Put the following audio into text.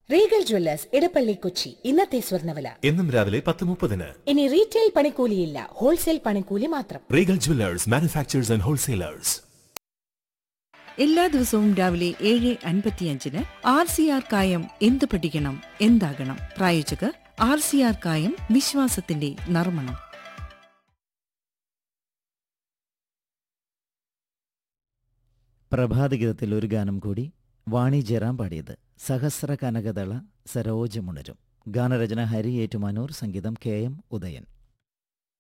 Regal Jewellers Edappally Kochi ഇന്നത്തെ സ്വർണ്ണവില എന്നും രാവിലെ പത്ത് മുപ്പതിന് ഇനി റീറ്റെയിൽ പണിക്കൂലിയില്ല ഹോൾസെയിൽ പണിക്കൂലി മാത്രം Regal jewellers manufacturers and wholesalers എല്ലാ ദിവസവും രാവിലെ ഏഴ് അൻപത്തിയഞ്ചിന് ആർ സി ആർ കായം എന്ത് പഠിക്കണം എന്താകണം പ്രായോജകർ ആർ സി ആർ കായം വിശ്വാസത്തിന്റെ നർമ്മണം പ്രഭാതഗീതത്തിൽ ഒരു ഗാനം കൂടി വാണി ജയറാം പാടിയത് സഹസ്ര കനകദള സരോജമുണരും ഗാനരചന ഹരി ഏറ്റുമാനൂർ സംഗീതം കെ എം ഉദയൻ